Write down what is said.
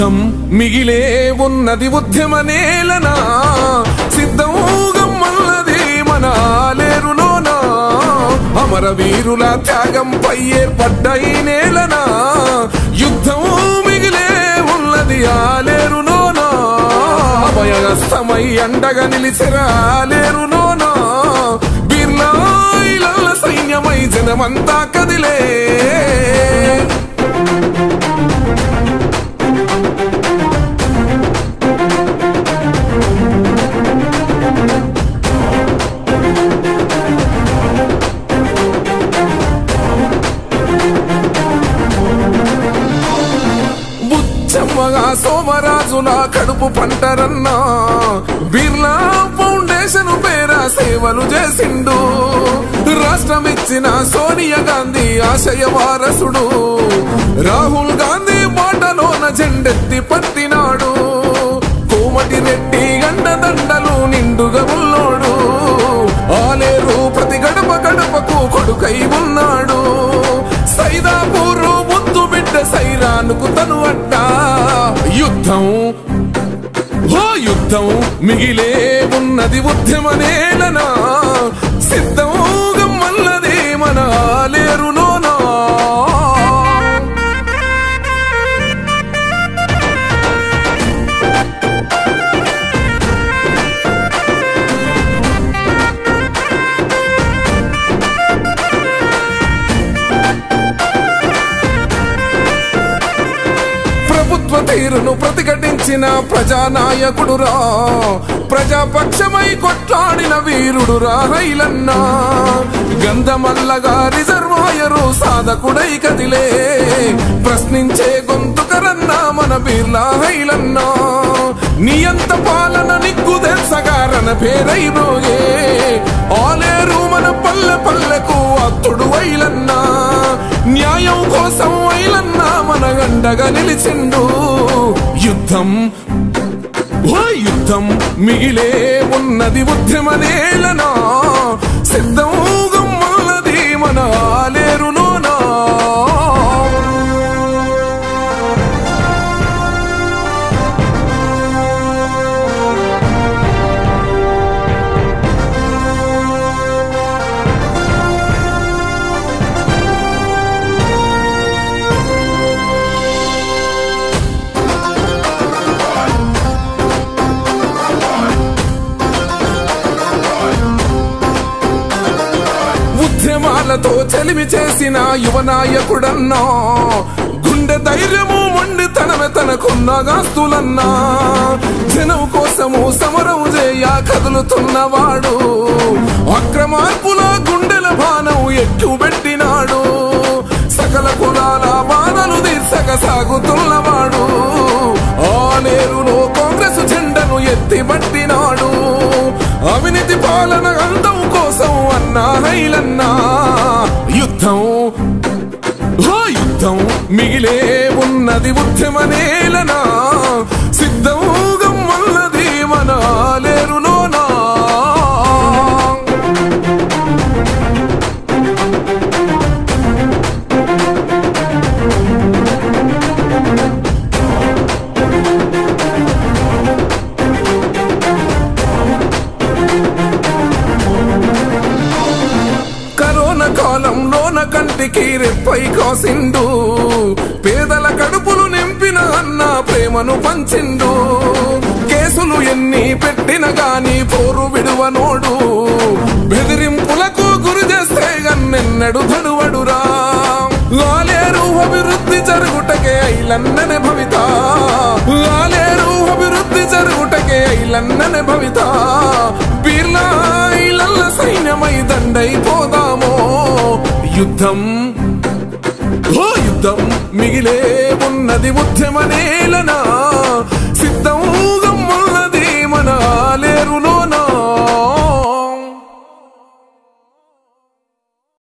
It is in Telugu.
యుద్ధం మిగిలే ఉన్నది ఉద్యమ నేలనా సిద్ధం గమ్మన్నది మన లేరులోనా అమర వీరుల త్యాగంపై ఏర్పడ్డ ఈ నేలనా యుద్ధం మిగిలే ఉన్నది ఆలేరులోనా అభయగస్తమై అండగా నిలిచెరా ఆలేరులోనా బిర్లా ఇలల్ల సైన్యమై జనమంతా కదిలే బుచ్చమ్మగా సోమరాజుల కడుపు పంటరన్నా బిర్లా ఫౌండేషన్ పేర సేవలు చేసిండు రాష్ట్రం ఇచ్చిన సోనియా గాంధీ ఆశయ వారసుడు రాహుల్ గాంధీ బాటలోన జెండెత్తి పట్టినాడు కోమటి రెడ్డి గండదండలు నిండుగా ఉన్నోడు ఆలేరు ప్రతి గడప గడపకు కొడుకై ఉన్నాడు సైదాపూరు ముద్దు బిడ్డ సైరానుకు తను అడ్డ యుద్ధం ఓ యుద్ధం మిగిలే ఉన్నది ఉద్యమ నేలనా సిద్ధం గమ్మన్నది మన లేరులోనా ప్రభుత్వ తీరును ప్రతిఘటించిన ప్రజానాయకుడురా ప్రజాపక్షమై కొట్లాడిన వీరుడురా రైలన్నా గంధమల్లగా రిజర్వాయరు సాధకుడై కదిలే ప్రశ్నించే గొంతుకరన్నా మన బీర్లా హైలన్నా నియంత పాలన నిగ్గు తెల్సగారన పేరై రోగే ఆలేరు మన పల్లె పల్లెకు అత్తుడు వైలన్నా న్యాయం కోసం వైలన్నా మన గండగా నిలిచిండు యుద్ధం ఓ యుద్ధం మిగిలే ఉన్నది ఉద్యమ నేలనా సిద్ధం గమ్మన్నది మన ఆలేరులోనా ఉద్యమాలతో చెలిమి చేసిన యువ నాయకుడన్నా గుండె ధైర్యము మొండితనమే తనకున్న గాస్తులన్నా జనం కోసము సమరం చేయ కదులుతున్నవాడు అక్రమార్పుల గుండెల బాణం ఎక్కువ పెట్టినాడు సకల కులాల బాధలు తీర్చక సాగుతున్నవాడు ఆలేరులో కాంగ్రెస్ జెండను ఎత్తి పట్టినాడు అవినీతి పాలన అంతం కోసం అన్నా హైలన్నా యుద్ధం ఓ యుద్ధం మిగిలే ఉన్నది ఉద్యమ నేలనా సిద్ధం గమ్మన్నది మన లేరులోనా కరోనా కాలంలోన కంటికి రెప్పై కాసిండు పేదల కడుపులు నింపిన అన్న ప్రేమను పంచిండు కేసులు ఎన్ని పెట్టిన గాని పోరు విడువనోడు బెదిరింపులకు గురి చేస్తే గన్నెన్నడు ధడువడురా లాలేరు అభివృద్ధి జరుగుటకే ఐలన్ననే భవిత లాలేరు అభివృద్ధి జరుగుటకే ఐలన్ననే భవిత బిర్లా ఐలల్ల సైన్యమై దండైపోదామో యుద్ధం ఓ యుద్ధం మిగిలే ఉన్నది ఉద్యమ నేలనా